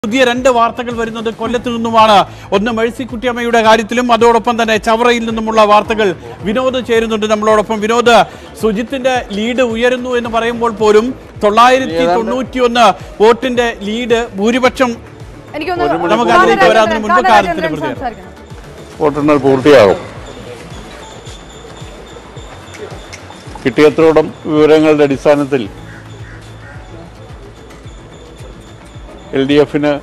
പുതിയ രണ്ട് വാർത്തകൾ വരുന്നത് കൊല്ലത്ത് നിന്നുമാണ് ഒന്ന് മേഴ്സിക്കുട്ടിയമ്മയുടെ കാര്യത്തിലും അതോടൊപ്പം തന്നെ ചവറയിൽ നിന്നുമുള്ള വാർത്തകൾ വിനോദ് ചേരുന്നുണ്ട് നമ്മളോടൊപ്പം വിനോദ് സുജിത്തിന്റെ ലീഡ് ഉയരുന്നു എന്ന് പറയുമ്പോൾ പോലും തൊള്ളായിരത്തി തൊണ്ണൂറ്റി ഒന്ന് വോട്ടിന്റെ ലീഡ് ഭൂരിപക്ഷം എനിക്കൊന്ന് നമുക്ക് കാനം അതിലേക്ക് വരാതിന് രാജേന്ദ്രൻ, മുൻപ് കാനം കാര്യത്തിന് രാജേന്ദ്രൻ പ്രതികരണം. സംസാരിക്കണം. വോട്ടെണ്ണൽ പൂർത്തിയാകും കിട്ടിയത്രോളം വിവരങ്ങളുടെ അടിസ്ഥാനത്തിൽ എൽ ഡി എഫിന്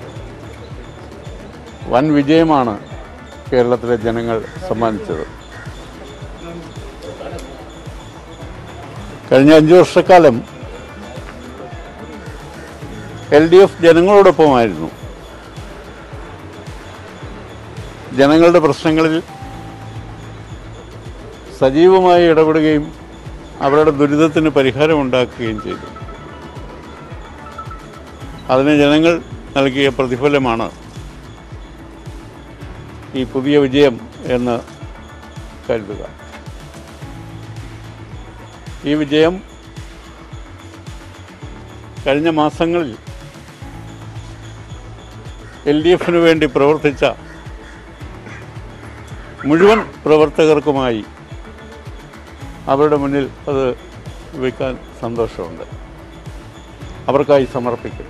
വൻ വിജയമാണ് കേരളത്തിലെ ജനങ്ങൾ സമ്മാനിച്ചത് കഴിഞ്ഞ അഞ്ചു വർഷക്കാലം എൽ ഡി എഫ് ജനങ്ങളോടൊപ്പമായിരുന്നു ജനങ്ങളുടെ പ്രശ്നങ്ങളിൽ സജീവമായി ഇടപെടുകയും അവരുടെ ദുരിതത്തിന് പരിഹാരമുണ്ടാക്കുകയും ചെയ്തു അതിന് ജനങ്ങൾ നൽകിയ പ്രതിഫലമാണ് ഈ പുതിയ വിജയം എന്ന് കരുതുക ഈ വിജയം കഴിഞ്ഞ മാസങ്ങളിൽ എൽ ഡി എഫിന് വേണ്ടി പ്രവർത്തിച്ച മുഴുവൻ പ്രവർത്തകർക്കുമായി അവരുടെ മുന്നിൽ അത് വയ്ക്കാൻ സന്തോഷമുണ്ട് അവർക്കായി സമർപ്പിക്കുന്നു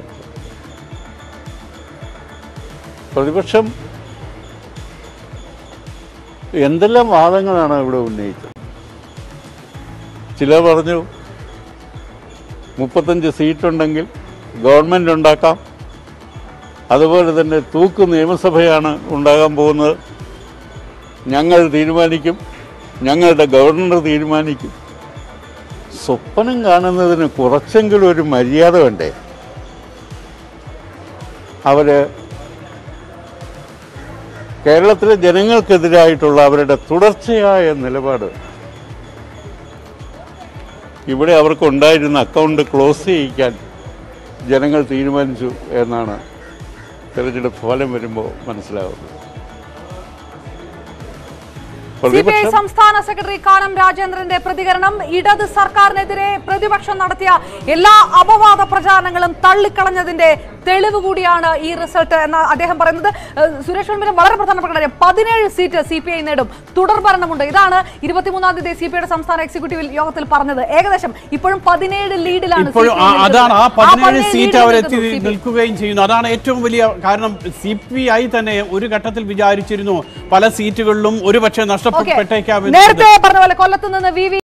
പ്രതിപക്ഷം എന്തെല്ലാം വാദങ്ങളാണ് ഇവിടെ ഉന്നയിച്ചത് ചിലർ പറഞ്ഞു മുപ്പത്തഞ്ച് സീറ്റുണ്ടെങ്കിൽ ഗവൺമെൻറ് ഉണ്ടാക്കാം അതുപോലെ തന്നെ തൂക്ക് നിയമസഭയാണ് ഉണ്ടാകാൻ പോകുന്നത് ഞങ്ങൾ തീരുമാനിക്കും ഞങ്ങളുടെ ഗവർണർ തീരുമാനിക്കും സ്വപ്നം കാണുന്നതിന് കുറച്ചെങ്കിലും ഒരു മര്യാദ വേണ്ടേ അവര് കേരളത്തിലെ ജനങ്ങൾക്കെതിരായിട്ടുള്ള അവരുടെ തുടർച്ചയായ നിലപാട് ഇവിടെ അവർക്കുണ്ടായിരുന്ന അക്കൗണ്ട് ക്ലോസ് ചെയ്യിക്കാൻ ജനങ്ങൾ തീരുമാനിച്ചു എന്നാണ് തെരഞ്ഞെടുപ്പ് ഫലം വരുമ്പോൾ മനസ്സിലാകുന്നത് സി പി ഐ പ്രതിപക്ഷം സംസ്ഥാന സെക്രട്ടറി കാനം രാജേന്ദ്രന്റെ പ്രതികരണം ഇടത് സർക്കാരിനെതിരെ പ്രതിപക്ഷം നടത്തിയ എല്ലാ അപവാദ പ്രചാരണങ്ങളും തള്ളിക്കളഞ്ഞതിന്റെ തെളിവ് കൂടിയാണ് ഈ റിസൾട്ട് എന്ന് അദ്ദേഹം പറയുന്നത് ഏഹ്, സുരേഷ് ഗവൺമെന്റ് വളരെ പ്രധാനപ്പെട്ട കാര്യം പതിനേഴ് സീറ്റ് സി പി ഐ നേടും തുടർ ഭരണമുണ്ട് ഇതാണ് ഇരുപത്തിമൂന്നാം തീയതി സി പി ഐയുടെ സംസ്ഥാന എക്സിക്യൂട്ടീവ് യോഗത്തിൽ പറഞ്ഞത് ഏകദേശം ഇപ്പോഴും പതിനേഴ് ലീഡിലാണ് ഇപ്പോഴും CPI ആ- നിൽക്കുന്നത്. അതാണ് ആ പതിനേഴ് സീറ്റ് ലീഡിൽ അവരെത്തി നിൽക്കുന്നു CPI. നിൽക്കുകയും ചെയ്യുന്നു അതാണ് ഏറ്റവും വലിയ കാരണം സി പി ഐ തന്നെ ഒരു ഘട്ടത്തിൽ വിചാരിച്ചിരുന്നു പല സീറ്റുകളിലും ഒരുപക്ഷെ ഓക്കേ. നഷ്ടപ്പെട്ടേക്കാം നേരത്തെ പറഞ്ഞ പോലെ കൊല്ലത്ത് നിന്ന് വി വി